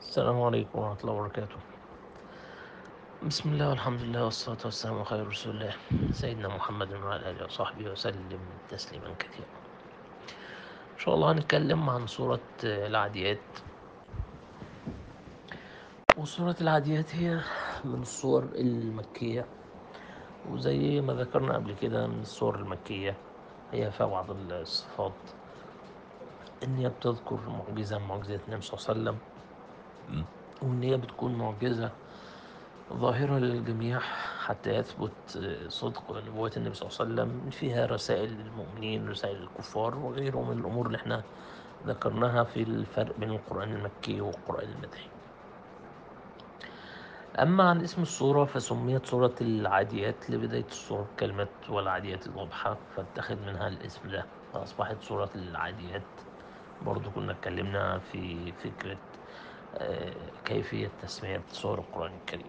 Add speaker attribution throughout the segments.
Speaker 1: السلام عليكم ورحمة الله وبركاته بسم الله والحمد لله والصلاة والسلام على خير رسول الله سيدنا محمد وعلى آله وصحبه وسلم تسليما كثيرا إن شاء الله هنتكلم عن سورة العاديات وسورة العاديات هي من السور المكية وزي ما ذكرنا قبل كده من السور المكية هي فيها بعض الصفات إن هي بتذكر معجزة من معجزات النبي صلى الله عليه وسلم وإن هي بتكون معجزة ظاهرة للجميع حتى يثبت صدق نبوة النبي صلى الله عليه وسلم فيها رسائل للمؤمنين رسائل للكفار وغيره من الأمور اللي احنا ذكرناها في الفرق بين القرآن المكي والقرآن المدني أما عن اسم السورة فسميت سورة العاديات لبداية السورة كلمة والعاديات ضبحة فاتخذ منها الاسم ده فأصبحت سورة العاديات برضو كنا اتكلمنا في فكرة كيفية تسمية سور القرآن الكريم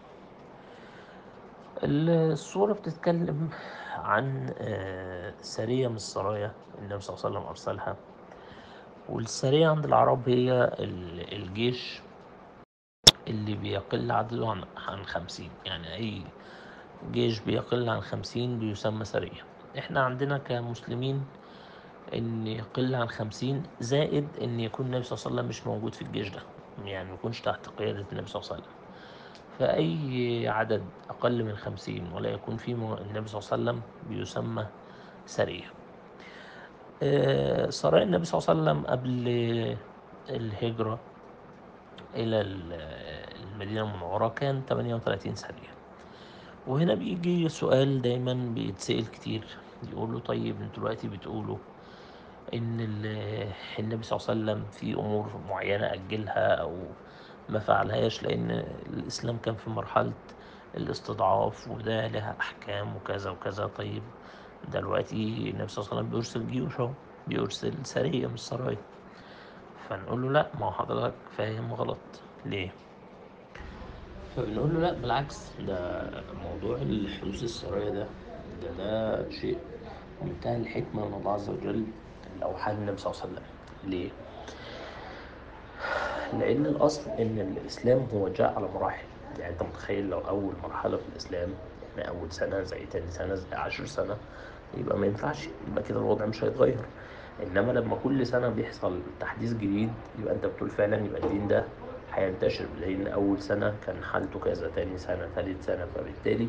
Speaker 1: السورة بتتكلم عن سرية من السرايا النبي صلى الله عليه وسلم أرسلها والسرية عند العرب هي الجيش اللي بيقل عدده عن عن خمسين يعني أي جيش بيقل عن خمسين بيسمى سرية احنا عندنا كمسلمين ان يقل عن خمسين زائد ان يكون النبي صلى الله عليه وسلم مش موجود في الجيش ده يعني ما يكونش تحت قيادة النبي صلى الله عليه وسلم فأي عدد أقل من خمسين ولا يكون فيه النبي صلى الله عليه وسلم بيسمى سرية سرايا النبي صلى الله عليه وسلم قبل الهجرة إلى المدينة المنورة كان 38 سرية وهنا بيجي سؤال دايما بيتسأل كتير يقولوا طيب انتوا دلوقتي بتقولوا ان النبي صلى الله عليه وسلم في امور معينه اجلها او ما فعلهاش لان الاسلام كان في مرحله الاستضعاف وده لها احكام وكذا وكذا طيب دلوقتي النبي صلى الله عليه وسلم بيرسل جيوش اهو بيرسل سريه من السرايا فنقول له لا ما هو حضرتك فاهم غلط ليه فبنقول له لا بالعكس ده موضوع الحدوث السرايا ده ده ده شيء منتهى الحكمة من الله عز وجل أوحى النبي صلى الله عليه وسلم ليه؟ لأن الأصل إن الإسلام هو جاء على مراحل يعني أنت متخيل لو أول مرحلة في الإسلام يعني أول سنة زي تاني سنة زي عشر سنة يبقى ما ينفعش يبقى كده الوضع مش هيتغير إنما لما كل سنة بيحصل تحديث جديد يبقى أنت بتقول فعلا يبقى الدين ده هينتشر لأن أول سنة كان حالته كذا تاني سنة تالت سنة فبالتالي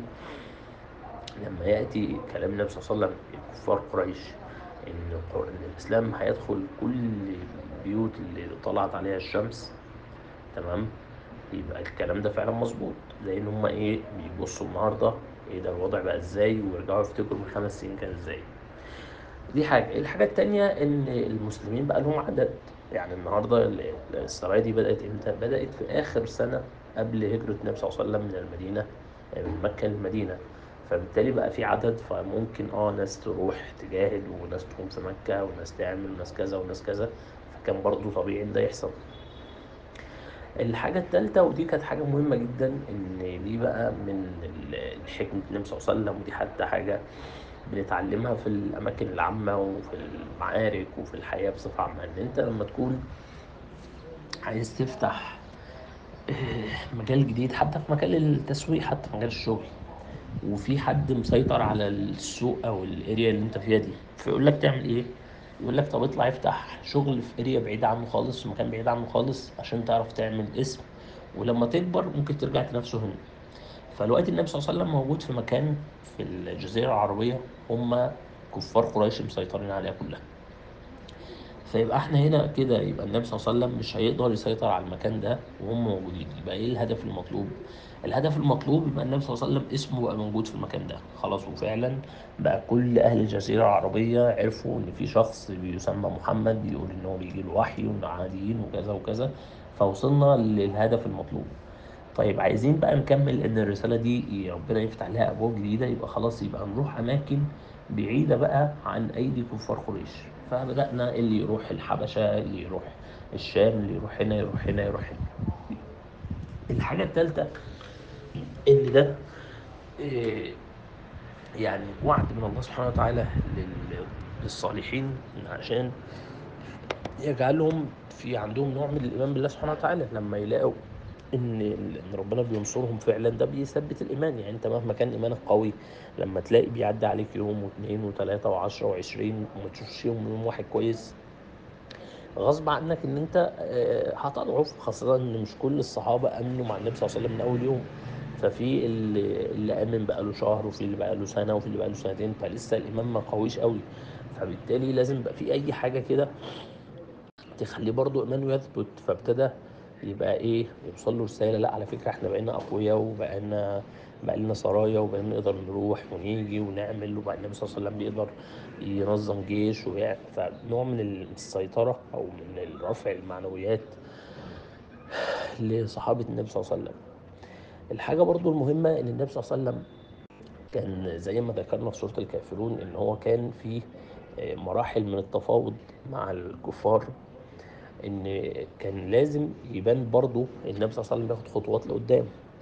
Speaker 1: لما يأتي كلام النبي صلى الله عليه وسلم كفار قريش إن الإسلام هيدخل كل البيوت اللي طلعت عليها الشمس تمام يبقى الكلام ده فعلا مظبوط زي إن هما إيه بيبصوا النهاردة إيه ده الوضع بقى إزاي ويرجعوا يفتكروا من خمس سنين كان إزاي دي حاجة الحاجة التانية إن المسلمين بقى لهم عدد يعني النهاردة السرايا دي بدأت إمتى؟ بدأت في آخر سنة قبل هجرة النبي صلى الله عليه وسلم من المدينة من مكة للمدينة فبالتالي بقى في عدد فممكن اه ناس تروح تجاهد وناس تقوم في مكة وناس تعمل وناس كذا وناس كذا فكان برضو طبيعي ان ده يحصل الحاجة التالتة ودي كانت حاجة مهمة جدا ان دي بقى من حكمة النبي صلى الله عليه وسلم ودي حتى حاجة بنتعلمها في الأماكن العامة وفي المعارك وفي الحياة بصفة عامة إن أنت لما تكون عايز تفتح مجال جديد حتى في مجال التسويق حتى في مجال الشغل وفي حد مسيطر على السوق او الاريا اللي انت فيها دي فيقول لك تعمل ايه يقول لك طب اطلع افتح شغل في اريا بعيد عنه خالص في مكان بعيد عنه خالص عشان تعرف تعمل اسم ولما تكبر ممكن ترجع تنافسه هنا فالوقت النبي صلى الله عليه وسلم موجود في مكان في الجزيرة العربية هم كفار قريش مسيطرين عليها كلها فيبقى احنا هنا كده يبقى النبي صلى الله عليه وسلم مش هيقدر يسيطر على المكان ده وهم موجودين يبقى ايه الهدف المطلوب الهدف المطلوب يبقى النبي صلى الله عليه وسلم اسمه بقى موجود في المكان ده خلاص وفعلا بقى كل اهل الجزيره العربيه عرفوا ان في شخص بيسمى محمد بيقول ان هو بيجي له وحي وانه عاديين وكذا وكذا فوصلنا للهدف المطلوب طيب عايزين بقى نكمل ان الرساله دي ربنا يفتح لها ابواب جديده يبقى خلاص يبقى نروح اماكن بعيده بقى عن ايدي كفار قريش فبدانا اللي يروح الحبشه اللي يروح الشام اللي يروح هنا يروح هنا يروح هنا الحاجه الثالثه ان ده إيه يعني وعد من الله سبحانه وتعالى للصالحين عشان يجعلهم في عندهم نوع من الإيمان بالله سبحانه وتعالى لما يلاقوا إن إن ربنا بينصرهم فعلا ده بيثبت الإيمان يعني أنت مهما كان إيمانك قوي لما تلاقي بيعدي عليك يوم واثنين وثلاثة وعشرة وعشرين وما تشوفش يوم يوم واحد كويس غصب عنك ان انت آه، هتضعف خاصة ان مش كل الصحابة امنوا مع النبي صلى الله عليه وسلم من اول يوم ففي اللي, اللي امن بقاله شهر وفي اللي بقاله سنة وفي اللي بقاله سنتين فلسه الايمان ما قويش قوي فبالتالي لازم بقى في اي حاجة كده تخليه برضو ايمانه يثبت فابتدى يبقى ايه يوصل له رساله لا على فكره احنا بقينا اقوياء وبقينا بقى لنا سرايا وبقينا نقدر نروح ونيجي ونعمل وبقى النبي صلى الله عليه وسلم بيقدر ينظم جيش ويع- فنوع من السيطره او من رفع المعنويات لصحابه النبي صلى الله عليه وسلم الحاجه برضو المهمه ان النبي صلى الله عليه وسلم كان زي ما ذكرنا في سوره الكافرون ان هو كان في آه، مراحل من التفاوض مع الكفار ان كان لازم يبان برضو النبي صلى الله عليه وسلم بياخد خطوات لقدام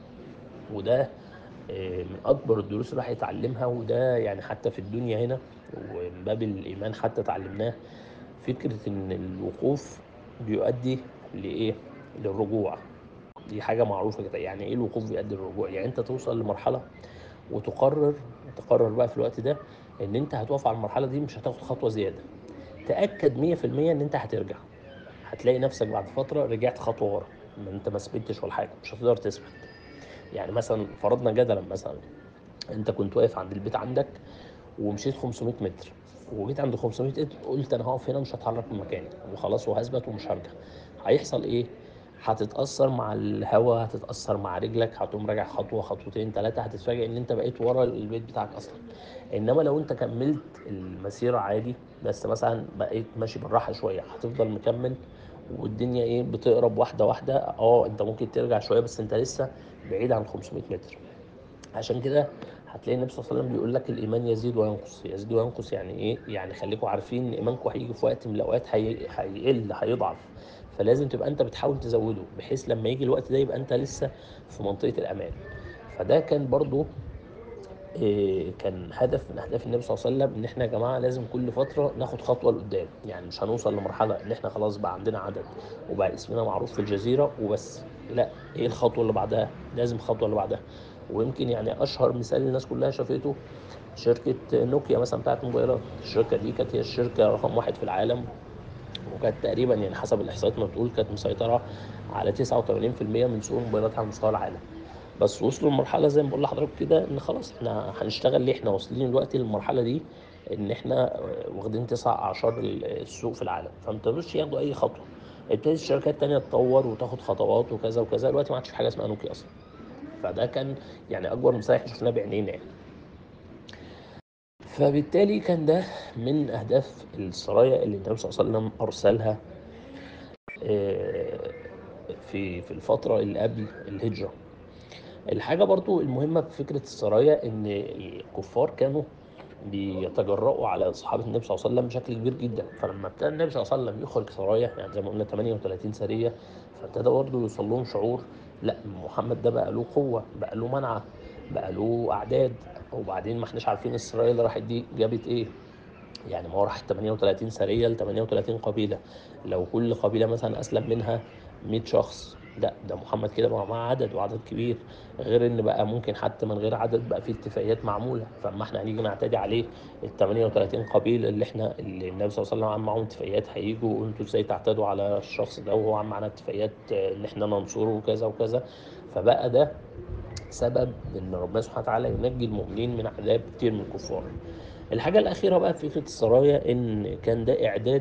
Speaker 1: وده آه، من اكبر الدروس اللي الواحد يتعلمها وده يعني حتى في الدنيا هنا ومن باب الايمان حتى اتعلمناه فكره ان الوقوف بيؤدي لايه للرجوع دي حاجه معروفه كده يعني ايه الوقوف بيؤدي للرجوع يعني انت توصل لمرحله وتقرر تقرر بقى في الوقت ده ان انت هتقف على المرحله دي مش هتاخد خطوه زياده تاكد 100% ان انت هترجع هتلاقي نفسك بعد فتره رجعت خطوه ورا ما انت ما ثبتش ولا حاجه مش هتقدر تثبت يعني مثلا فرضنا جدلا مثلا انت كنت واقف عند البيت عندك ومشيت 500 متر وجيت عند 500 متر قلت انا هقف هنا مش هتحرك من مكاني وخلاص وهثبت ومش هرجع هيحصل ايه هتتاثر مع الهواء هتتاثر مع رجلك هتقوم راجع خطوه خطوتين ثلاثه هتتفاجئ ان انت بقيت ورا البيت بتاعك اصلا انما لو انت كملت المسيره عادي بس مثلا بقيت ماشي بالراحه شويه هتفضل مكمل والدنيا ايه بتقرب واحده واحده اه انت ممكن ترجع شويه بس انت لسه بعيد عن 500 متر عشان كده هتلاقي النبي صلى الله عليه وسلم بيقول لك الايمان يزيد وينقص يزيد وينقص يعني ايه يعني خليكم عارفين ان ايمانكم هيجي في وقت من الاوقات هي... هيقل هيضعف فلازم تبقى انت بتحاول تزوده بحيث لما يجي الوقت ده يبقى انت لسه في منطقه الامان فده كان برضو إيه، كان هدف من اهداف النبي صلى الله عليه وسلم ان احنا يا جماعه لازم كل فتره ناخد خطوه لقدام يعني مش هنوصل لمرحله ان احنا خلاص بقى عندنا عدد وبقى اسمنا معروف في الجزيره وبس لا ايه الخطوه اللي بعدها لازم الخطوه اللي بعدها ويمكن يعني اشهر مثال الناس كلها شافته شركه نوكيا مثلا بتاعت الموبايلات الشركه دي كانت هي الشركه رقم واحد في العالم وكانت تقريبا يعني حسب الاحصائيات ما بتقول كانت مسيطره على 89% من سوق الموبايلات على مستوى العالم بس وصلوا لمرحله زي ما بقول لحضرتك كده ان خلاص احنا هنشتغل ليه احنا واصلين دلوقتي للمرحله دي ان احنا واخدين تسع اعشار السوق في العالم فما تقدروش ياخدوا اي خطوه ابتدت الشركات التانية تطور وتاخد خطوات وكذا وكذا دلوقتي ما عادش في حاجه اسمها نوكيا اصلا فده كان يعني اكبر مثال احنا شفناه بعينينا يعني فبالتالي كان ده من اهداف السرايا اللي النبي صلى الله عليه وسلم ارسلها آه، في في الفتره اللي قبل الهجره الحاجة برضو المهمة في فكرة السرايا إن الكفار كانوا بيتجرؤوا على صحابة النبي صلى الله عليه وسلم بشكل كبير جدا فلما ابتدى النبي صلى الله عليه وسلم يخرج سرايا يعني زي ما قلنا 38 سرية فابتدى برضه يوصل لهم شعور لا محمد ده بقى له قوة بقى له منعة بقى له أعداد وبعدين ما احناش عارفين السرايا اللي راحت دي جابت ايه يعني ما هو راح 38 سرية ل 38 قبيلة لو كل قبيلة مثلا أسلم منها 100 شخص لا ده محمد كده بقى معاه عدد وعدد كبير غير ان بقى ممكن حتى من غير عدد بقى في اتفاقيات معموله فاما احنا هنيجي نعتدي عليه ال 38 قبيله اللي احنا اللي النبي صلى الله عليه وسلم عامل معاهم اتفاقيات هيجوا وانتوا ازاي تعتدوا على الشخص ده وهو عامل معانا اتفاقيات آه، ان احنا ننصره وكذا وكذا فبقى ده سبب ان ربنا سبحانه وتعالى ينجي المؤمنين من عذاب كتير من الكفار الحاجة الأخيرة بقى في فكرة السرايا إن كان ده إعداد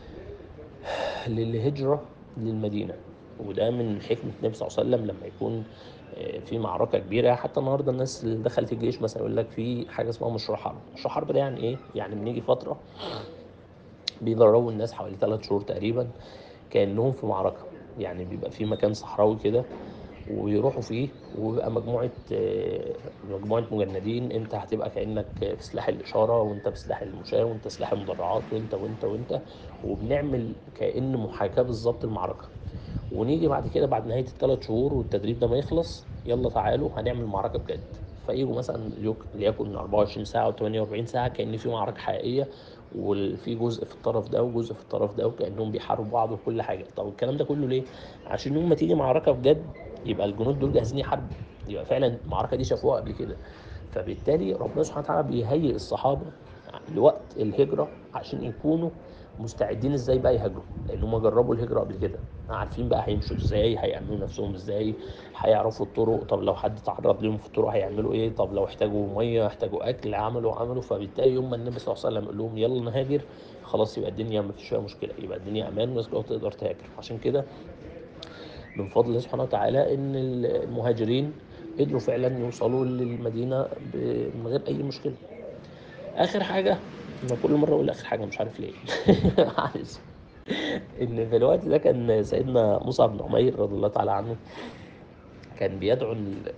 Speaker 1: للهجرة للمدينة وده من حكمة النبي صلى الله عليه وسلم لما يكون آه، في معركة كبيرة حتى النهاردة الناس اللي دخلت الجيش مثلا يقول لك في حاجة اسمها مشروع حرب مشروع حرب ده يعني إيه؟ يعني بنيجي فترة بيدربوا الناس حوالي ثلاث شهور تقريبا كأنهم في معركة يعني بيبقى في مكان صحراوي كده ويروحوا فيه وبيبقى مجموعة آه، مجموعة مجندين انت هتبقى كأنك في سلاح الإشارة وانت في سلاح المشاة وانت سلاح المدرعات وانت وانت وانت وبنعمل كأن محاكاة بالظبط المعركة ونيجي بعد كده بعد نهاية الثلاث شهور والتدريب ده ما يخلص يلا تعالوا هنعمل معركة بجد فيجوا مثلا يك- ليكن 24 ساعة أو 48 ساعة كأن في معركة حقيقية وفي جزء في الطرف ده وجزء في الطرف ده وكانهم بيحاربوا بعض وكل حاجه طب الكلام ده كله ليه عشان يوم ما تيجي معركه بجد يبقى الجنود دول جاهزين يحاربوا يبقى فعلا المعركه دي شافوها قبل كده فبالتالي ربنا سبحانه وتعالى بيهيئ الصحابه لوقت الهجره عشان يكونوا مستعدين ازاي بقى يهاجروا لان هم جربوا الهجره قبل كده عارفين بقى هيمشوا ازاي هيأمنوا نفسهم ازاي هيعرفوا الطرق طب لو حد تعرض لهم في الطرق هيعملوا ايه طب لو احتاجوا ميه احتاجوا اكل عملوا عملوا فبالتالي يوم ما النبي صلى الله عليه وسلم قال لهم يلا نهاجر خلاص يبقى الدنيا ما فيش فيها مشكله يبقى الدنيا امان والناس كلها تقدر تهاجر عشان كده من فضل الله سبحانه وتعالى ان المهاجرين قدروا فعلا يوصلوا للمدينه ب- من غير اي مشكله اخر حاجه انا كل مره اقول اخر حاجه مش عارف ليه معلش ان في الوقت ده كان سيدنا مصعب بن عمير رضي الله تعالى عنه كان بيدعو ال-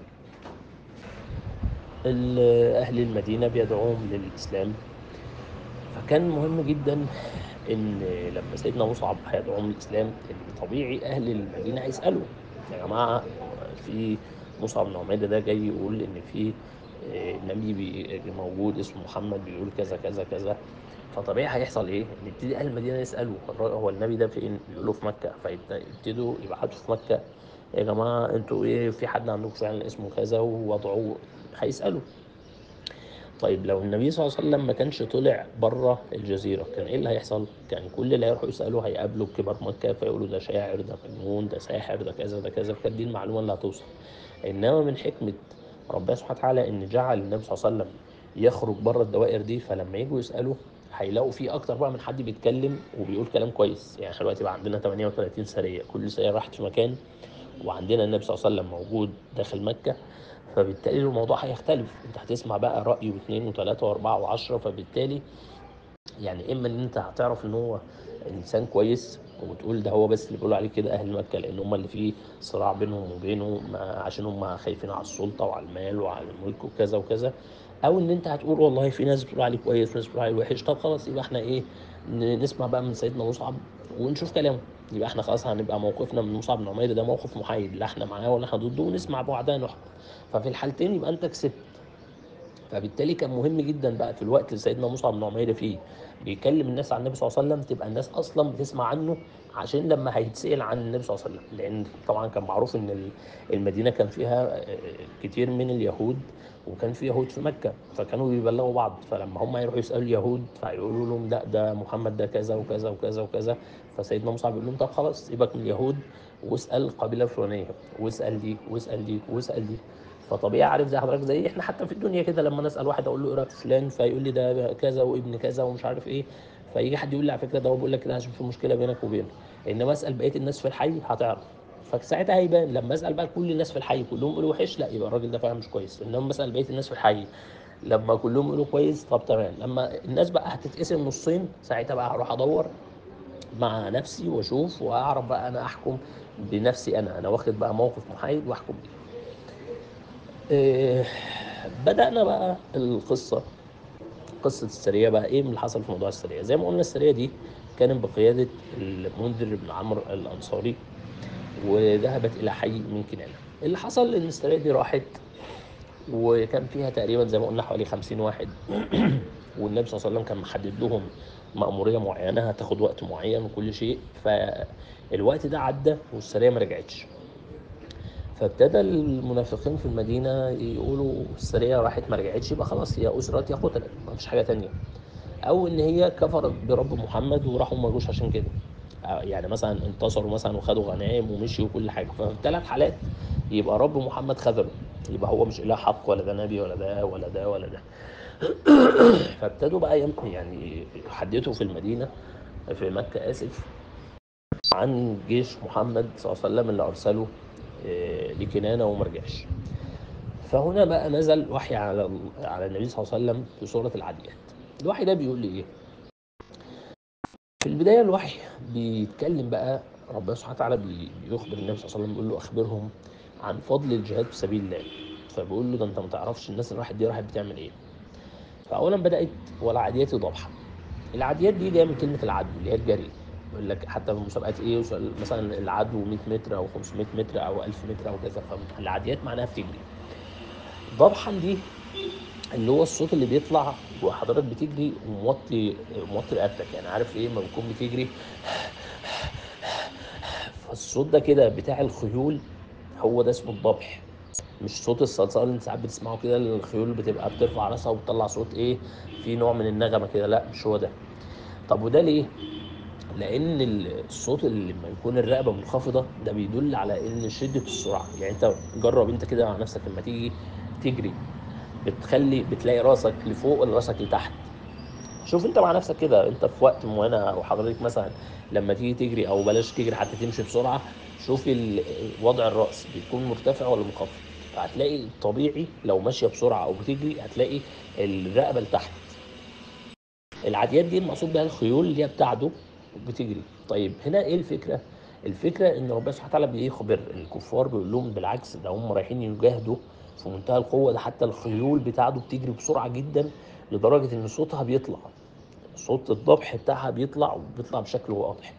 Speaker 1: ال- اهل المدينه بيدعوهم للاسلام فكان مهم جدا ان لما سيدنا مصعب هيدعوهم للاسلام ان طبيعي اهل المدينه هيسالوا يا جماعه في مصعب بن عمير ده جاي يقول ان في آه، نبي بي- موجود اسمه محمد بيقول كذا كذا كذا فطبيعي هيحصل ايه؟ ان يبتدي اهل المدينه يسالوا الر- هو النبي ده فين؟ يقولوا في مكه فيبتدوا يبعتوا في مكه يا جماعه انتوا ايه في حد عندكم فعلا اسمه كذا ووضعوه هيسالوا طيب لو النبي صلى الله عليه وسلم ما كانش طلع بره الجزيره كان ايه اللي هيحصل؟ كان كل اللي هيروحوا يسالوا هيقابلوا كبار مكه فيقولوا ده شاعر ده مجنون ده ساحر ده كذا ده كذا فكانت دي المعلومه اللي هتوصل. انما من حكمه ربنا سبحانه وتعالى ان جعل النبي صلى الله عليه وسلم يخرج بره الدوائر دي فلما يجوا يسالوا هيلاقوا في اكتر بقى من حد بيتكلم وبيقول كلام كويس يعني احنا دلوقتي بقى عندنا 38 سريه كل سريه راحت في مكان وعندنا النبي صلى الله عليه وسلم موجود داخل مكه فبالتالي الموضوع هيختلف انت هتسمع بقى راي واثنين وثلاثه واربعه وعشره فبالتالي يعني اما ان انت هتعرف ان هو انسان كويس وتقول ده هو بس اللي بيقولوا عليه كده اهل مكه لان هم اللي فيه صراع بينهم وبينه ما- عشان هم خايفين على السلطه وعلى المال وعلى الملك وكذا وكذا او ان انت هتقول والله في ناس بتقول عليه كويس وناس بتقول عليه وحش طب خلاص يبقى احنا ايه ن- نسمع بقى من سيدنا مصعب ونشوف كلامه يبقى احنا خلاص هنبقى موقفنا من مصعب بن عمير ده موقف محايد لا احنا معاه ولا احنا ضده ونسمع بعدها نحكم ففي الحالتين يبقى انت كسبت فبالتالي كان مهم جدا بقى في الوقت اللي سيدنا مصعب بن عمير فيه بيكلم الناس عن النبي صلى الله عليه وسلم تبقى الناس اصلا بتسمع عنه عشان لما هيتسال عن النبي صلى الله عليه وسلم لان طبعا كان معروف ان ال- المدينه كان فيها آه، كتير من اليهود وكان في يهود في مكه فكانوا بيبلغوا بعض فلما هم يروحوا يسالوا اليهود فيقولوا لهم لا ده محمد ده كذا وكذا وكذا وكذا فسيدنا مصعب يقول لهم طب خلاص سيبك من اليهود واسال القبيله الفلانيه واسال دي واسال دي واسال دي فطبيعي عارف زي حضرتك زي احنا حتى في الدنيا كده لما نسال واحد اقول له ايه رايك في فلان فيقول لي ده كذا وابن كذا ومش عارف ايه فيجي حد يقول لي على فكره ده هو بيقول لك كده عشان في مشكله بينك وبينه انما اسال بقيه الناس في الحي هتعرف فساعتها هيبان لما اسال بقى كل الناس في الحي كلهم يقولوا وحش لا يبقى الراجل ده فعلا مش كويس انما اسال بقيه الناس في الحي لما كلهم يقولوا كويس طب تمام لما الناس بقى هتتقسم نصين ساعتها بقى هروح ادور مع نفسي واشوف واعرف بقى انا احكم بنفسي انا انا واخد بقى موقف محايد واحكم بيه إيه، بدأنا بقى القصة قصة السرية بقى ايه من اللي حصل في موضوع السرية زي ما قلنا السرية دي كانت بقيادة المنذر بن عمرو الأنصاري وذهبت إلى حي من كنانة اللي حصل إن السرية دي راحت وكان فيها تقريبا زي ما قلنا حوالي 50 واحد والنبي صلى الله عليه وسلم كان محدد لهم مأمورية معينة هتاخد وقت معين وكل شيء فالوقت ده عدى والسرية ما رجعتش فابتدى المنافقين في المدينة يقولوا السرية راحت ما رجعتش يبقى خلاص هي أسرت يا قتلت ما فيش حاجة تانية أو إن هي كفرت برب محمد وراحوا ما جوش عشان كده آه، يعني مثلا انتصروا مثلا وخدوا غنائم ومشيوا وكل حاجة ففي الثلاث حالات يبقى رب محمد خذله يبقى هو مش إله حق ولا ده نبي ولا ده ولا ده ولا ده فابتدوا بقى يم- يعني يحدثوا في المدينة في مكة آسف عن جيش محمد صلى الله عليه وسلم اللي أرسله آه، لكنانة وما رجعش فهنا بقى نزل وحي على ال- على النبي صلى الله عليه وسلم في سورة العاديات الوحي ده بيقول لي إيه في البداية الوحي بيتكلم بقى ربنا سبحانه وتعالى بي- بيخبر النبي صلى الله عليه وسلم بيقول له أخبرهم عن فضل الجهاد في سبيل الله فبيقول له ده أنت ما تعرفش الناس الواحد دي راحت بتعمل إيه فأولا بدأت والعاديات ضبحا العاديات دي جايه من كلمه العدو اللي هي الجري يقول لك حتى في المسابقات ايه يسأل مثلا العدو 100 متر او 500 متر او 1000 متر او كذا فالعاديات معناها بتجري ضبحا دي اللي هو الصوت اللي بيطلع وحضرتك بتجري وموطي موطي رقبتك يعني عارف ايه لما بتكون بتجري فالصوت ده كده بتاع الخيول هو ده اسمه الضبح مش صوت الصلصال اللي انت ساعات بتسمعه كده الخيول بتبقى بترفع راسها وتطلع صوت ايه في نوع من النغمه كده لا مش هو ده طب وده ليه لان الصوت اللي لما يكون الرقبه منخفضه ده بيدل على ان شده السرعه يعني انت جرب انت كده مع نفسك لما تيجي تجري بتخلي بتلاقي راسك لفوق ولا راسك لتحت شوف انت مع نفسك كده انت في وقت معين او حضرتك مثلا لما تيجي تجري او بلاش تجري حتى تمشي بسرعه شوف ال- وضع الراس بيكون مرتفع ولا منخفض فهتلاقي الطبيعي لو ماشيه بسرعه او بتجري هتلاقي الرقبه لتحت العاديات دي المقصود بها الخيول اللي هي بتاعته بتجري طيب هنا ايه الفكره الفكره ان ربنا سبحانه وتعالى بيخبر الكفار بيقول لهم بالعكس ده هم رايحين يجاهدوا في منتهى القوه ده حتى الخيول بتاعته بتجري بسرعه جدا لدرجه ان صوتها بيطلع صوت الضبح بتاعها بيطلع وبيطلع بشكل واضح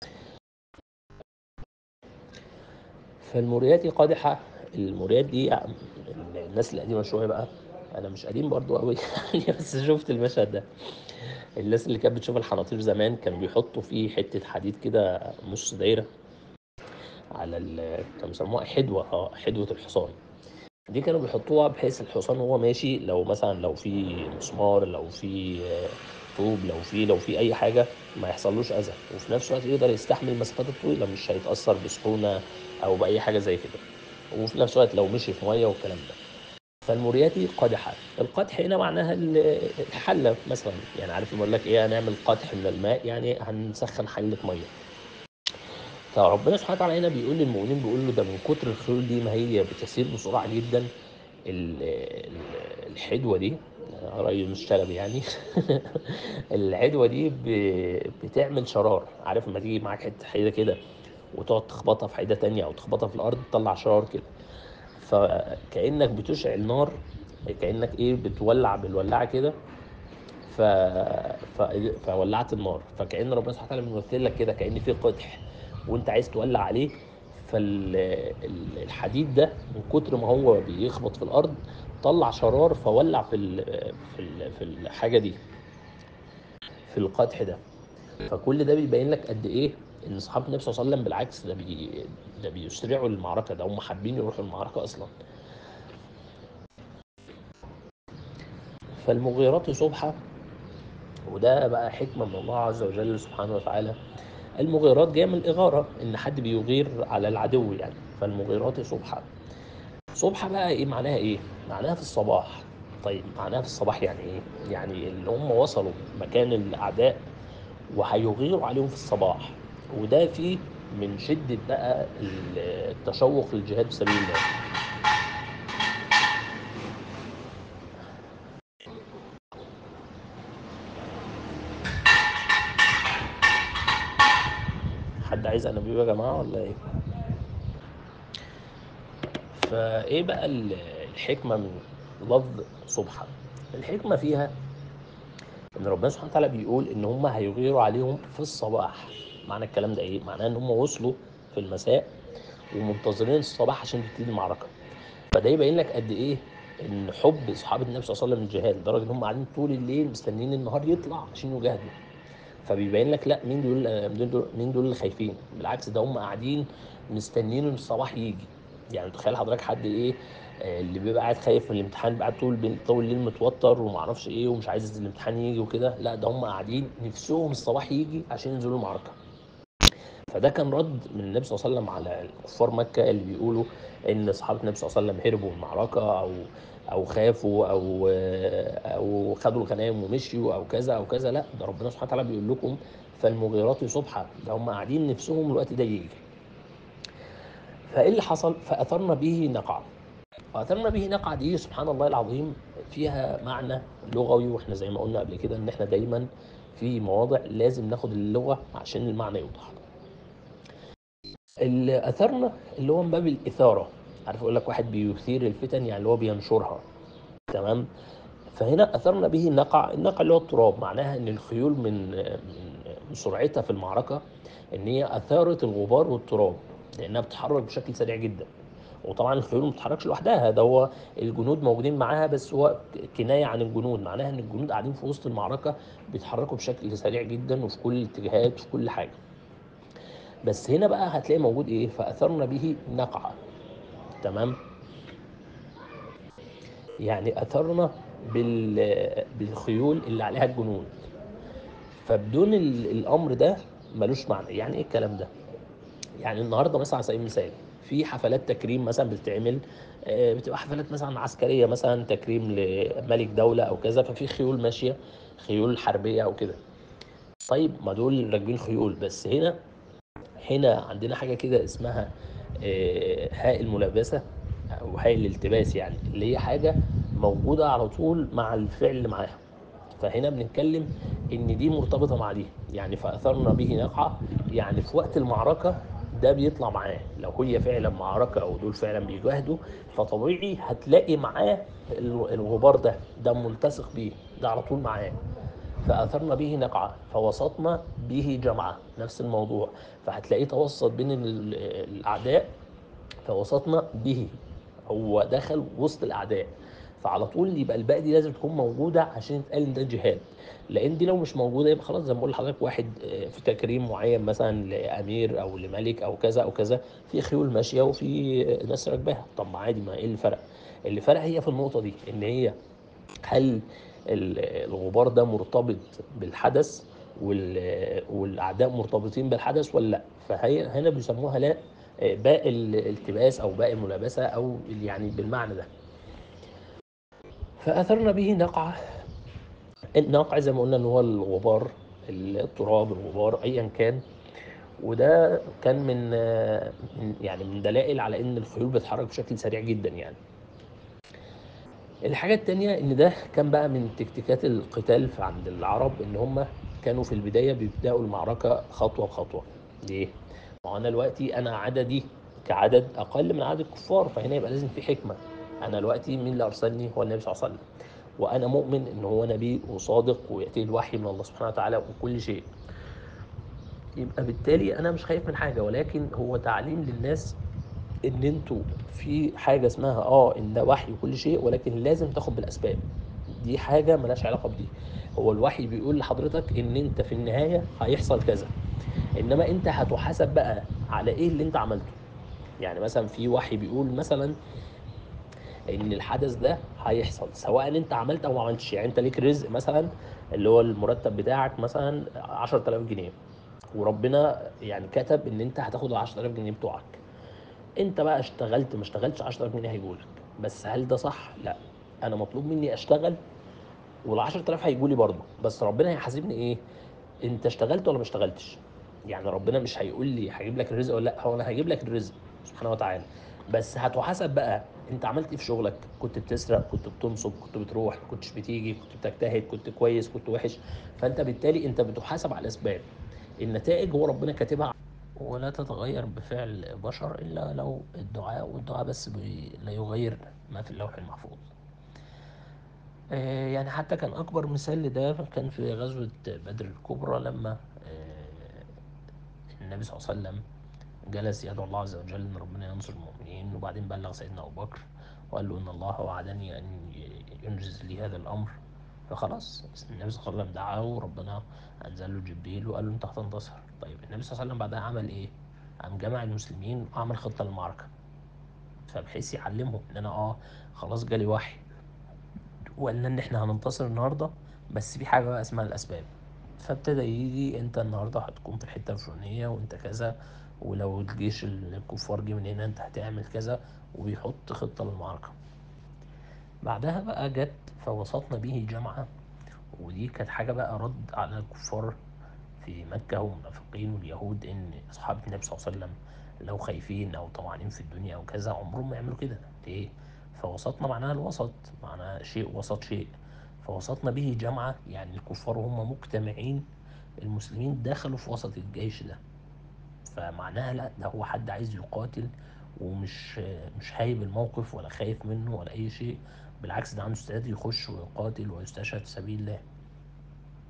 Speaker 1: فالموريات قادحة الموريات دي يعني الناس القديمة شوية بقى أنا مش قديم برضو قوي يعني بس شفت المشهد ده الناس اللي كانت بتشوف الحناطير زمان كانوا بيحطوا فيه حتة حديد كده نص دايرة على ال كانوا بيسموها حدوة اه حدوة الحصان دي كانوا بيحطوها بحيث الحصان وهو ماشي لو مثلا لو في مسمار لو في آه، طوب لو في لو في اي حاجه ما يحصلوش اذى وفي نفس الوقت يقدر يستحمل المسافات الطويله مش هيتاثر بسخونه او باي حاجه زي كده وفي نفس الوقت لو مشي في ميه والكلام ده فالموريات قادحة القدح هنا معناها ال- الحلة مثلا يعني عارف لما اقول لك ايه هنعمل قدح من الماء يعني هنسخن حلة مية فربنا سبحانه وتعالى هنا بيقول للمؤمنين بيقول له ده من كتر الخيول دي ما هي بتسير بسرعه جدا ال- ال- الحدوه دي رأي المشتغل يعني العدوه دي ب- بتعمل شرار عارف لما تيجي معاك حته حديده كده وتقعد تخبطها في حديده تانية او تخبطها في الارض تطلع شرار كده فكانك بتشعل نار كانك ايه بتولع بالولاعه كده ف... ف... فولعت النار فكأن ربنا سبحانه وتعالى بيمثل لك كده كأن في قدح وانت عايز تولع عليه فالحديد ده من كتر ما هو بيخبط في الارض طلع شرار فولع في ال... في ال... في الحاجه دي في القدح ده فكل ده بيبين لك قد ايه ان اصحاب النبي صلى الله عليه وسلم بالعكس ده بي... ده بيسرعوا المعركه ده هم حابين يروحوا المعركه اصلا فالمغيرات صبحا وده بقى حكمة من الله عز وجل سبحانه وتعالى المغيرات جاية من الإغارة إن حد بيغير على العدو يعني فالمغيرات صبحا صبحا بقى إيه معناها إيه؟ معناها في الصباح طيب معناها في الصباح يعني إيه؟ يعني اللي هم وصلوا مكان الأعداء وهيغيروا عليهم في الصباح وده فيه من شدة بقى التشوق للجهاد في سبيل الله حد عايز أنابيب يا جماعة ولا إيه؟ فايه بقى ال- الحكمه من لفظ صبحا الحكمه فيها ان ربنا سبحانه وتعالى بيقول ان هم هيغيروا عليهم في الصباح معنى الكلام ده ايه معناه ان هم وصلوا في المساء ومنتظرين الصباح عشان تبتدي المعركه فده يبين لك قد ايه ان حب اصحاب النبي صلى الله عليه وسلم للجهاد لدرجه ان هم قاعدين طول الليل مستنيين النهار يطلع عشان يجاهدوا فبيبين لك لا مين دول مين دول مين دول اللي خايفين بالعكس ده هم قاعدين مستنيين ان الصباح يجي يعني تخيل حضرتك حد ايه آه، اللي بيبقى قاعد خايف من الامتحان بقى طول بين- طول الليل متوتر وما اعرفش ايه ومش عايز الامتحان يجي وكده لا ده هم قاعدين نفسهم الصباح يجي عشان ينزلوا المعركه فده كان رد من النبي صلى الله عليه وسلم على كفار مكه اللي بيقولوا ان اصحاب النبي صلى الله عليه وسلم هربوا من المعركه او او خافوا او او خدوا الغنائم ومشيوا او كذا او كذا لا ده ربنا سبحانه وتعالى بيقول لكم فالمغيرات صبحا ده هم قاعدين نفسهم الوقت ده يجي فايه اللي حصل فاثرنا به نقعا واثرنا به نقعه دي سبحان الله العظيم فيها معنى لغوي واحنا زي ما قلنا قبل كده ان احنا دايما في مواضع لازم ناخد اللغه عشان المعنى يوضح اللي اثرنا اللي هو من باب الاثاره عارف اقول لك واحد بيثير الفتن يعني اللي هو بينشرها تمام فهنا اثرنا به النقع النقع اللي هو التراب معناها ان الخيول من من سرعتها في المعركه ان هي اثارت الغبار والتراب لانها بتتحرك بشكل سريع جدا وطبعا الخيول ما بتتحركش لوحدها ده هو الجنود موجودين معاها بس هو كنايه عن الجنود معناها ان الجنود قاعدين في وسط المعركه بيتحركوا بشكل سريع جدا وفي كل الاتجاهات وفي كل حاجه بس هنا بقى هتلاقي موجود ايه فاثرنا به نقعه تمام يعني اثرنا بال بالخيول اللي عليها الجنود فبدون ال- الامر ده ملوش معنى يعني ايه الكلام ده يعني النهارده مثلا على سبيل المثال في حفلات تكريم مثلا بتتعمل آه، بتبقى حفلات مثلا عسكريه مثلا تكريم لملك دوله او كذا ففي خيول ماشيه خيول حربيه او كده طيب ما دول راكبين خيول بس هنا هنا عندنا حاجه كده اسمها آه، هاء الملابسه او هاء الالتباس يعني اللي هي حاجه موجوده على طول مع الفعل اللي معاها فهنا بنتكلم ان دي مرتبطه مع دي يعني فاثرنا به نقعه يعني في وقت المعركه ده بيطلع معاه لو هي فعلا معركه او دول فعلا بيجاهدوا فطبيعي هتلاقي معاه ال- الغبار ده ده ملتصق بيه ده على طول معاه فاثرنا به نقعه فوسطنا به جمعه نفس الموضوع فهتلاقيه توسط بين ال- الاعداء فوسطنا به هو دخل وسط الاعداء فعلى طول يبقى الباقي دي لازم تكون موجوده عشان يتقال ان ده جهاد لان دي لو مش موجوده يبقى خلاص زي ما بقول لحضرتك واحد آه، في تكريم معين مثلا لامير او لملك او كذا او كذا في خيول ماشيه وفي آه، ناس راكباها طب ما عادي ما ايه اللي فرق اللي فرق هي في النقطه دي ان هي هل ال- الغبار ده مرتبط بالحدث وال- والاعداء مرتبطين بالحدث ولا لا فهي هنا بيسموها لا باء الالتباس او باء الملابسه او يعني بالمعنى ده فاثرنا به نقعه النقع زي ما قلنا ان هو الغبار التراب الغبار ايا كان وده كان من من- يعني من دلائل على ان الخيول بتتحرك بشكل سريع جدا يعني الحاجة التانية إن ده كان بقى من تكتيكات القتال في عند العرب إن هم كانوا في البداية بيبدأوا المعركة خطوة بخطوة. ليه؟ ما هو أنا دلوقتي أنا عددي كعدد أقل من عدد الكفار فهنا يبقى لازم في حكمة. أنا دلوقتي مين اللي أرسلني؟ هو النبي صلى الله عليه وسلم. وأنا مؤمن إن هو نبي وصادق ويأتيه الوحي من الله سبحانه وتعالى وكل شيء. يبقى بالتالي أنا مش خايف من حاجة ولكن هو تعليم للناس ان انتوا في حاجه اسمها اه ان ده وحي وكل شيء ولكن لازم تاخد بالاسباب دي حاجه ملهاش علاقه بدي هو الوحي بيقول لحضرتك ان انت في النهايه هيحصل كذا انما انت هتحاسب بقى على ايه اللي انت عملته يعني مثلا في وحي بيقول مثلا ان الحدث ده هيحصل سواء انت عملت او ما عملتش يعني انت ليك رزق مثلا اللي هو المرتب بتاعك مثلا 10000 جنيه وربنا يعني كتب ان انت هتاخد ال 10000 جنيه بتوعك انت بقى اشتغلت ما اشتغلتش 10000 جنيه هيجولك بس هل ده صح لا انا مطلوب مني اشتغل وال 10000 هيجولي برضه بس ربنا هيحاسبني ايه انت اشتغلت ولا ما اشتغلتش يعني ربنا مش هيقول لي هجيب لك الرزق ولا لا هو انا هجيب لك الرزق سبحانه وتعالى بس هتحاسب بقى انت عملت ايه في شغلك كنت بتسرق كنت بتنصب كنت بتروح ما كنتش بتيجي كنت بتجتهد كنت كويس كنت وحش فانت بالتالي انت بتحاسب على الاسباب النتائج هو ربنا كاتبها ولا تتغير بفعل بشر إلا لو الدعاء والدعاء بس بي لا يغير ما في اللوح المحفوظ آه، يعني حتى كان أكبر مثال لده كان في غزوة بدر الكبرى لما آه، النبي صلى الله عليه وسلم جلس يدعو الله عز وجل ان ربنا ينصر المؤمنين وبعدين بلغ سيدنا ابو بكر وقال له ان الله وعدني ان ينجز لي هذا الامر فخلاص النبي صلى الله عليه وسلم دعاه وربنا انزل له جبريل وقال له انت هتنتصر طيب النبي صلى الله عليه وسلم بعدها عمل ايه؟ قام جمع المسلمين وعمل خطه للمعركه فبحيث يعلمهم ان انا اه خلاص جالي وحي وقالنا ان احنا هننتصر النهارده بس في حاجه بقى اسمها الاسباب فابتدى يجي انت النهارده هتكون في الحته الفلانيه وانت كذا ولو الجيش الكفار جه من هنا انت هتعمل كذا وبيحط خطه للمعركه بعدها بقى جت فوسطنا به جمعه ودي كانت حاجه بقى رد على الكفار في مكه والمنافقين واليهود ان اصحاب النبي صلى الله عليه وسلم لو خايفين او طمعانين في الدنيا او كذا عمرهم ما يعملوا كده ليه فوسطنا معناها الوسط معناها شيء وسط شيء فوسطنا به جمعة يعني الكفار هم مجتمعين المسلمين دخلوا في وسط الجيش ده فمعناها لا ده هو حد عايز يقاتل ومش مش هايب الموقف ولا خايف منه ولا اي شيء بالعكس ده عنده استعداد يخش ويقاتل ويستشهد في سبيل الله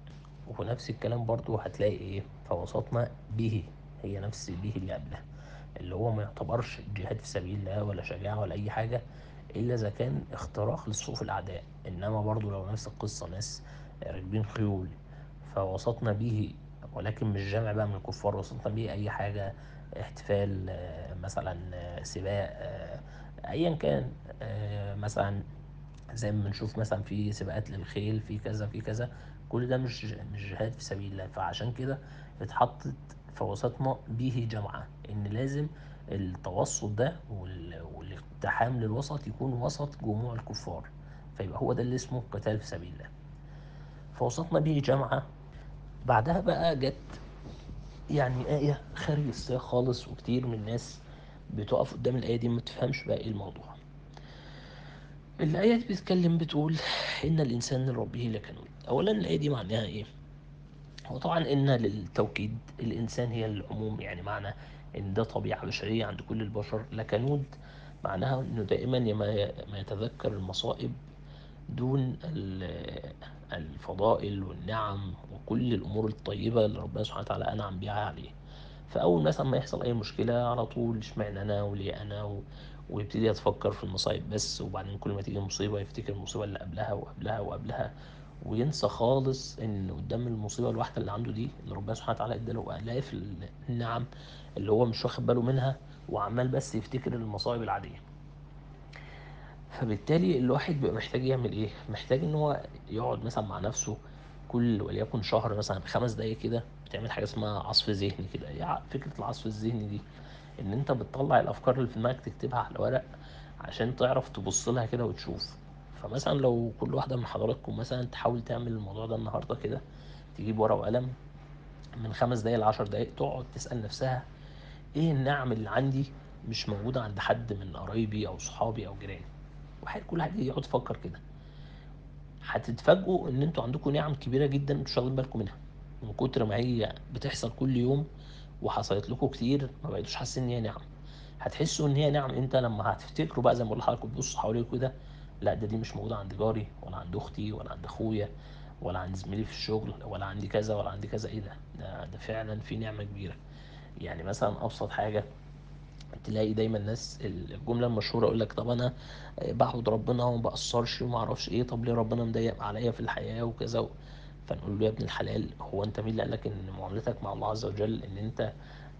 Speaker 1: ونفس الكلام برضو هتلاقي ايه فوسطنا به هي نفس به اللي قبلها اللي هو ما يعتبرش جهاد في سبيل الله ولا شجاعة ولا أي حاجة إلا إذا كان اختراق لصفوف الأعداء إنما برضو لو نفس القصة ناس راكبين خيول فوسطنا به ولكن مش جامع بقى من الكفار وسطنا به أي حاجة احتفال آه، مثلا آه، سباق آه، أيا كان آه، مثلا زي ما بنشوف مثلا في سباقات للخيل في كذا في كذا كل ده مش مش جهاد في سبيل الله فعشان كده اتحطت في وسطنا به جمعة ان لازم التوسط ده وال- والاقتحام للوسط يكون وسط جموع الكفار فيبقى هو ده اللي اسمه قتال في سبيل الله فوسطنا به جمعة بعدها بقى جت يعني آية خارج السياق خالص وكتير من الناس بتقف قدام الآية دي ما تفهمش بقى ايه الموضوع الآية دي بتتكلم بتقول إن الإنسان لربه لكنود أولا الآية دي معناها إيه؟ هو طبعا إن للتوكيد الإنسان هي العموم يعني معنى إن ده طبيعة بشرية عند كل البشر لكنود معناها إنه دائما ما ما يتذكر المصائب دون ال- الفضائل والنعم وكل الأمور الطيبة اللي ربنا سبحانه وتعالى أنعم بيها عليه فأول مثلا ما يحصل أي مشكلة على طول اشمعنى أنا وليه أنا و... ويبتدي يتفكر في المصايب بس وبعدين كل ما تيجي مصيبة يفتكر المصيبة اللي قبلها وقبلها وقبلها وينسى خالص إن قدام المصيبة الواحدة اللي عنده دي اللي ربنا سبحانه وتعالى اداله آلاف النعم اللي هو مش واخد باله منها وعمال بس يفتكر المصايب العادية فبالتالي الواحد بيبقى محتاج يعمل ايه محتاج ان هو يقعد مثلا مع نفسه كل وليكن شهر مثلا خمس دقايق كده بتعمل حاجه اسمها عصف ذهني كده يعني فكره العصف الذهني دي ان انت بتطلع الافكار اللي في دماغك تكتبها على ورق عشان تعرف تبص لها كده وتشوف فمثلا لو كل واحده من حضراتكم مثلا تحاول تعمل الموضوع ده النهارده كده تجيب ورقه وقلم من خمس دقايق لعشر دقايق تقعد تسأل نفسها ايه النعم اللي عندي مش موجودة عند حد من قرايبي او صحابي او جيراني واحد كل واحد يقعد يفكر كده هتتفاجئوا ان انتوا عندكم نعم كبيره جدا انتوا مش واخدين بالكم منها من كتر ما هي بتحصل كل يوم وحصلت لكم كتير ما بقيتوش حاسين ان هي نعم هتحسوا ان هي نعم امتى لما هتفتكروا بقى زي ما بقول لحضراتكم تبصوا حواليكم كده لا ده دي مش موجوده عند جاري ولا عند اختي ولا عند اخويا ولا عند زميلي في الشغل ولا عندي كذا ولا عندي كذا ايه ده ده, ده فعلا في نعمه كبيره يعني مثلا ابسط حاجه تلاقي دايما الناس الجمله المشهوره يقول لك طب انا بعبد ربنا وما بقصرش وما اعرفش ايه طب ليه ربنا مضيق عليا في الحياه وكذا و... فنقول له يا ابن الحلال هو انت مين اللي قالك ان معاملتك مع الله عز وجل ان انت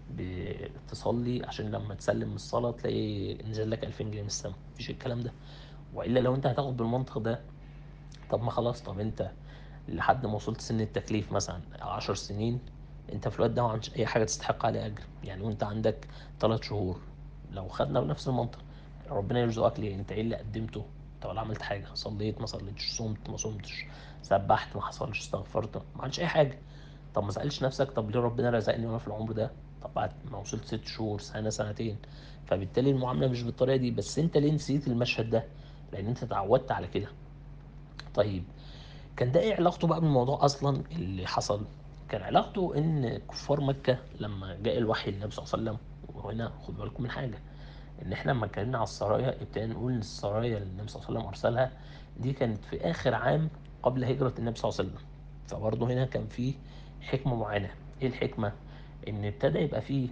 Speaker 1: بتصلي عشان لما تسلم من الصلاه تلاقي نزل لك 2000 جنيه من السما مفيش الكلام ده والا لو انت هتاخد بالمنطق ده طب ما خلاص طب انت لحد ما وصلت سن التكليف مثلا عشر سنين انت في الوقت ده ما عندش اي حاجه تستحق عليها اجر يعني وانت عندك ثلاث شهور لو خدنا بنفس المنطق ربنا يرزقك ليه انت ايه اللي قدمته انت ولا عملت حاجه صليت ما صليتش صمت ما صمتش سبحت ما حصلش استغفرت ما عملتش اي حاجه طب ما سالش نفسك طب ليه ربنا رزقني وانا في العمر ده طب بعد ما وصلت ست شهور سنه سنتين فبالتالي المعامله مش بالطريقه دي بس انت ليه نسيت المشهد ده لان انت اتعودت على كده طيب كان ده ايه علاقته بقى بالموضوع اصلا اللي حصل كان علاقته ان كفار مكة لما جاء الوحي للنبي صلى الله عليه وسلم وهنا خدوا بالكم من حاجة ان احنا لما اتكلمنا على السرايا ابتدينا نقول ان السرايا اللي النبي صلى الله عليه وسلم ارسلها دي كانت في اخر عام قبل هجرة النبي صلى الله عليه وسلم فبرضه هنا كان في حكمة معينة ايه الحكمة ان ابتدى يبقى فيه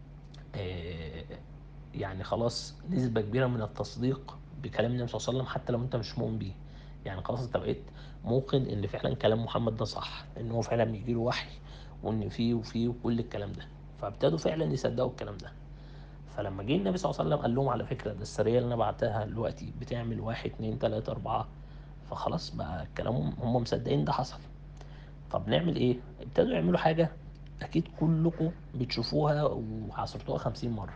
Speaker 1: آه، يعني خلاص نسبة كبيرة من التصديق بكلام النبي صلى الله عليه وسلم حتى لو انت مش مؤمن بيه يعني خلاص انت بقيت موقن ان فعلا كلام محمد ده صح ان هو فعلا بيجي له وحي وان فيه وفيه وكل الكلام ده فابتدوا فعلا يصدقوا الكلام ده فلما جه النبي صلى الله عليه وسلم قال لهم على فكرة ده السرية اللي انا بعتها دلوقتي بتعمل واحد اتنين تلاتة اربعة فخلاص بقى كلامهم هم مصدقين ده حصل طب نعمل ايه ابتدوا يعملوا حاجة اكيد كلكم بتشوفوها وعصرتوها خمسين مرة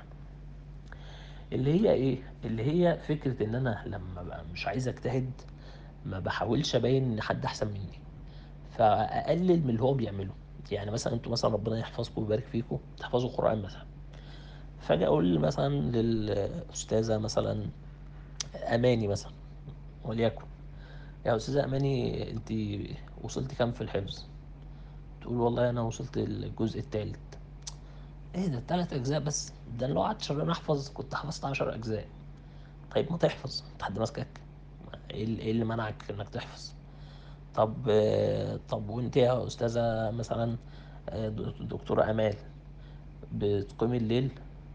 Speaker 1: اللي هي ايه اللي هي فكرة ان انا لما بقى مش عايز اجتهد ما بحاولش ابين ان حد احسن مني فاقلل من اللي هو بيعمله يعني مثلا انتوا مثلا ربنا يحفظكم ويبارك فيكم تحفظوا القرآن مثلا فاجي اقول مثلا للاستاذة مثلا اماني مثلا وليكن يا استاذة اماني انت وصلت كام في الحفظ تقول والله انا وصلت الجزء الثالث ايه ده تلات اجزاء بس ده أنا لو قعدت شهرين احفظ كنت حفظت عشر اجزاء طيب ما تحفظ انت حد ماسكك ايه اللي إيه اللي منعك انك تحفظ طب آه، طب وانت يا استاذه مثلا آه، د- دكتوره امال بتقومي الليل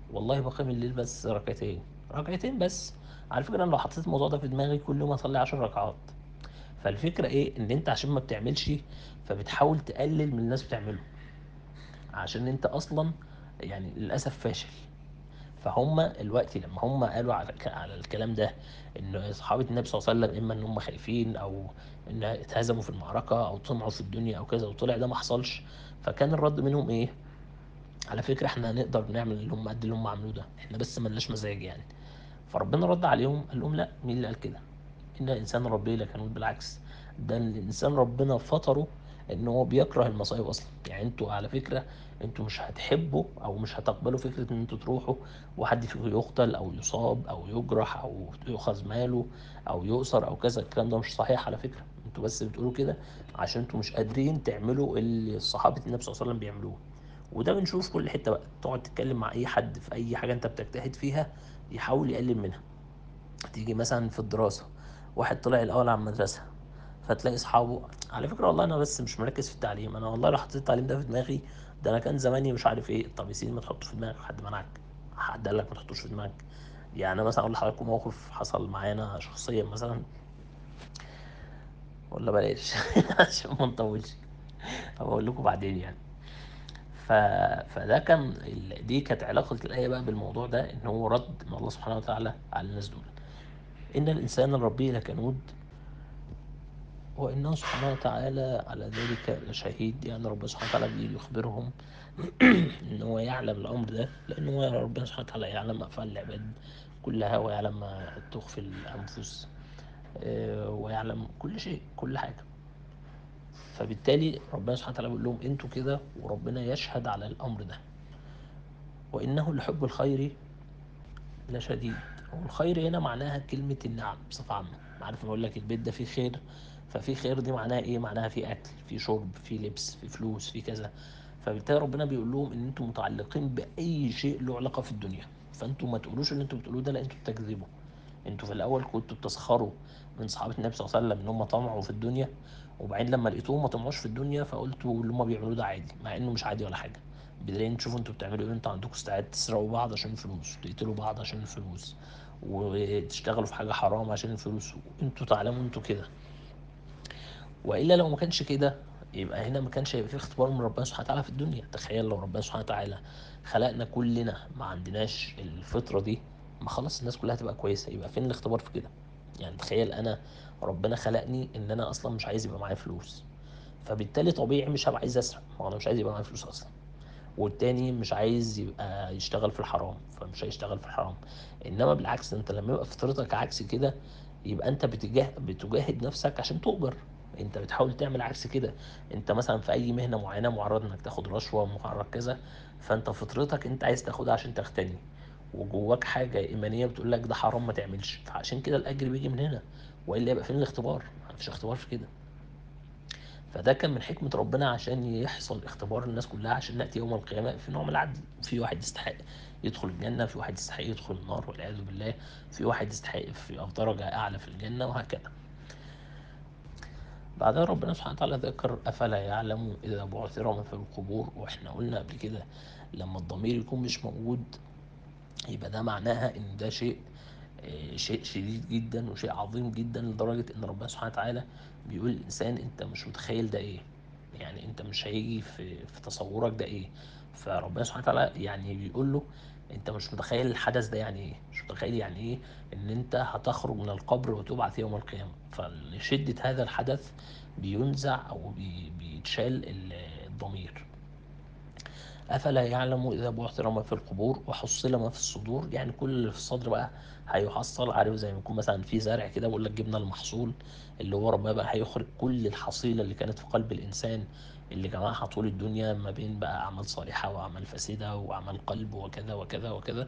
Speaker 1: والله بقيم الليل بس ركعتين ركعتين بس على فكرة انا لو حطيت الموضوع ده في دماغي كل يوم اصلي عشر ركعات فالفكرة ايه ان انت عشان ما بتعملش فبتحاول تقلل من الناس بتعمله عشان انت اصلا يعني للاسف فاشل فهم الوقت لما هم قالوا على على الكلام ده ان صحابه النبي صلى الله عليه وسلم اما ان هم خايفين او ان اتهزموا في المعركه او طمعوا في الدنيا او كذا وطلع ده ما حصلش فكان الرد منهم ايه على فكره احنا هنقدر نعمل اللي هم قد اللي هم عملوه ده احنا بس ملناش مزاج يعني فربنا رد عليهم قال لهم لا مين اللي قال كده ان الانسان ربي لكنود بالعكس ده الانسان ربنا فطره ان هو بيكره المصايب اصلا يعني انتوا على فكره انتوا مش هتحبوا او مش هتقبلوا فكره ان انتوا تروحوا وحد فيكم يقتل او يصاب او يجرح او يؤخذ ماله او يؤسر او كذا الكلام ده مش صحيح على فكره انتوا بس بتقولوا كده عشان انتوا مش قادرين تعملوا اللي صحابه النبي صلى الله عليه وسلم بيعملوه وده بنشوف في كل حته بقى تقعد تتكلم مع اي حد في اي حاجه انت بتجتهد فيها يحاول يقلل منها تيجي مثلا في الدراسة واحد طلع الأول على المدرسة فتلاقي أصحابه على فكرة والله أنا بس مش مركز في التعليم أنا والله لو حطيت التعليم ده في دماغي ده أنا كان زماني مش عارف إيه طب يا سيدي ما تحطه في دماغك حد منعك حد قال لك ما تحطوش في دماغك يعني أنا مثلا أقول لحضراتكم موقف حصل معانا شخصيا مثلا ولا بلاش عشان ما نطولش هبقول لكم بعدين يعني ف... فده كان ال... دي كانت علاقة الآية بقى بالموضوع ده إن هو رد من الله سبحانه وتعالى على الناس دول إن الإنسان ربي لكنود وإنه سبحانه وتعالى على ذلك لشهيد يعني ربنا سبحانه وتعالى بيخبرهم إن هو يعلم الأمر ده لأن هو ربنا سبحانه وتعالى يعلم أفعال العباد كلها ويعلم ما تخفي الأنفس آه، ويعلم كل شيء كل حاجة فبالتالي ربنا سبحانه وتعالى بيقول لهم انتوا كده وربنا يشهد على الأمر ده وإنه لحب الخير لشديد والخير هنا معناها كلمة النعم بصفة عامة عارف بقول لك البيت ده فيه خير ففي خير دي معناها ايه معناها في اكل في شرب في لبس في فلوس في كذا فبالتالي ربنا بيقول لهم ان انتم متعلقين باي شيء له علاقة في الدنيا فانتم ما تقولوش اللي انتم بتقولوه ده لا انتم بتكذبوا انتوا في الاول كنتوا بتسخروا من صحابه النبي صلى الله عليه وسلم ان هم طمعوا في الدنيا وبعدين لما لقيتوهم ما طمعوش في الدنيا فقلتوا اللي هم بيعملوه ده عادي مع انه مش عادي ولا حاجه بدليل تشوفوا انتوا بتعملوا ايه انتوا عندكم استعداد تسرقوا بعض عشان الفلوس تقتلوا بعض عشان الفلوس وتشتغلوا في حاجه حرام عشان الفلوس انتوا تعلموا انتوا كده والا لو ما كانش كده يبقى هنا ما كانش هيبقى في اختبار من ربنا سبحانه وتعالى في الدنيا تخيل لو ربنا سبحانه وتعالى خلقنا كلنا ما عندناش الفطرة دي ما خلاص الناس كلها هتبقى كويسة يبقى فين الاختبار في كده يعني تخيل انا ربنا خلقني ان انا اصلا مش عايز يبقى معايا فلوس فبالتالي طبيعي مش هبقى عايز اسرق ما هو انا مش عايز يبقى معايا فلوس اصلا والتاني مش عايز يبقى يشتغل في الحرام فمش هيشتغل في الحرام انما بالعكس انت لما يبقى فطرتك عكس كده يبقى انت بتجاهد بتجاهد نفسك عشان تؤجر انت بتحاول تعمل عكس كده انت مثلا في اي مهنه معينه معرض انك تاخد رشوه معرض كذا فانت فطرتك انت عايز تاخدها عشان تغتني وجواك حاجه ايمانيه بتقول لك ده حرام ما تعملش فعشان كده الاجر بيجي من هنا والا يبقى فين الاختبار مفيش اختبار في كده فده كان من حكمة ربنا عشان يحصل اختبار الناس كلها عشان نأتي يوم القيامة في نوع من العدل في واحد يستحق يدخل الجنة في واحد يستحق يدخل النار والعياذ بالله في واحد يستحق في في درجة أعلى في الجنة وهكذا بعدها ربنا سبحانه وتعالى ذكر أفلا يعلم إذا بعثر من في القبور وإحنا قلنا قبل كده لما الضمير يكون مش موجود يبقى ده معناها ان ده شيء آه، شيء شديد جدا وشيء عظيم جدا لدرجة ان ربنا سبحانه وتعالى بيقول الانسان انت مش متخيل ده ايه يعني انت مش هيجي في, في تصورك ده ايه فربنا سبحانه وتعالى يعني بيقول له انت مش متخيل الحدث ده يعني ايه مش متخيل يعني ايه ان انت هتخرج من القبر وتبعث يوم القيامة فلشدة هذا الحدث بينزع او بي بيتشال ال- الضمير أفلا يعلم إذا بعثر ما في القبور وحصل ما في الصدور يعني كل اللي في الصدر بقى هيحصل عارف زي ما يكون مثلا في زرع كده بقول لك جبنا المحصول اللي هو ربنا بقى هيخرج كل الحصيلة اللي كانت في قلب الإنسان اللي جمعها طول الدنيا ما بين بقى أعمال صالحة وأعمال فاسدة وأعمال قلب وكذا وكذا وكذا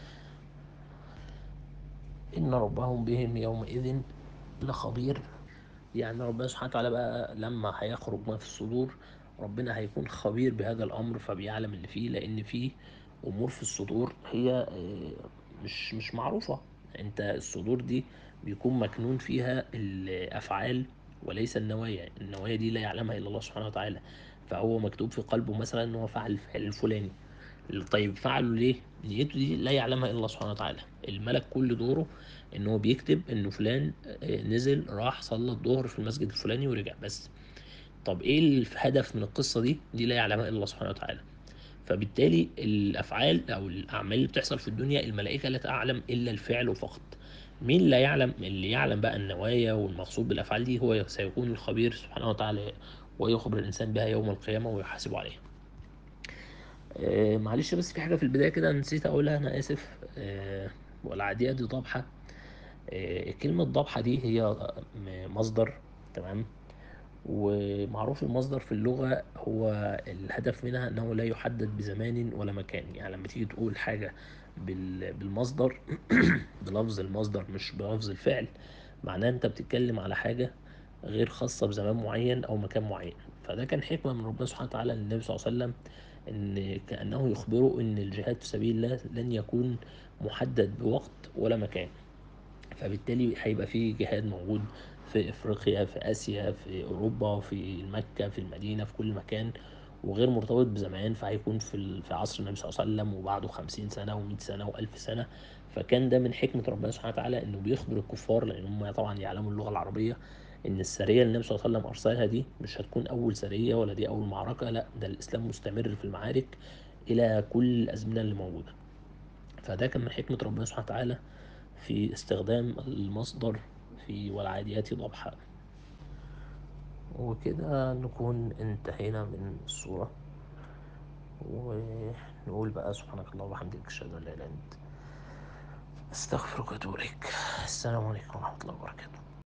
Speaker 1: إن ربهم بهم يومئذ لخبير يعني ربنا سبحانه وتعالى بقى لما هيخرج ما في الصدور ربنا هيكون خبير بهذا الأمر فبيعلم اللي فيه لأن فيه أمور في الصدور هي آه، مش مش معروفة أنت الصدور دي بيكون مكنون فيها الأفعال وليس النوايا النوايا دي لا يعلمها إلا الله سبحانه وتعالى فهو مكتوب في قلبه مثلا إن هو فعل الفعل الفلاني طيب فعله ليه نيته دي لا يعلمها الا الله سبحانه وتعالى الملك كل دوره ان هو بيكتب انه فلان آه، نزل راح صلى الظهر في المسجد الفلاني ورجع بس طب ايه الهدف من القصه دي دي لا يعلمها الا الله سبحانه وتعالى فبالتالي الافعال او الاعمال اللي بتحصل في الدنيا الملائكه لا تعلم الا الفعل فقط مين لا يعلم اللي يعلم بقى النوايا والمقصود بالافعال دي هو سيكون الخبير سبحانه وتعالى ويخبر الانسان بها يوم القيامه ويحاسبه عليها آه معلش بس في حاجه في البدايه كده نسيت اقولها انا اسف آه والعاديه دي ضبحه آه كلمه ضبحه دي هي مصدر تمام ومعروف المصدر في اللغة هو الهدف منها أنه لا يحدد بزمان ولا مكان يعني لما تيجي تقول حاجة بال- بالمصدر بلفظ المصدر مش بلفظ الفعل معناه أنت بتتكلم على حاجة غير خاصة بزمان معين أو مكان معين فده كان حكمة من ربنا سبحانه وتعالى للنبي صلى الله عليه وسلم إن كأنه يخبره إن الجهاد في سبيل الله لن يكون محدد بوقت ولا مكان فبالتالي هيبقى في جهاد موجود في افريقيا في اسيا في اوروبا في مكه في المدينه في كل مكان وغير مرتبط بزمان فهيكون في ال- في عصر النبي صلى الله عليه وسلم وبعده خمسين سنه ومئة سنه والف سنه فكان ده من حكمه ربنا سبحانه وتعالى انه بيخبر الكفار لان هم طبعا يعلموا اللغه العربيه ان السريه اللي النبي صلى الله عليه وسلم ارسلها دي مش هتكون اول سريه ولا دي اول معركه لا ده الاسلام مستمر في المعارك الى كل الازمنه اللي موجوده فده كان من حكمة ربنا سبحانه وتعالى في استخدام المصدر في والعاديات ضبحا وكده نكون انتهينا من الصورة ونقول بقى سبحانك اللهم وبحمدك أشهد أن لا إله إلا أنت أستغفرك وأتوب إليك السلام عليكم ورحمة الله وبركاته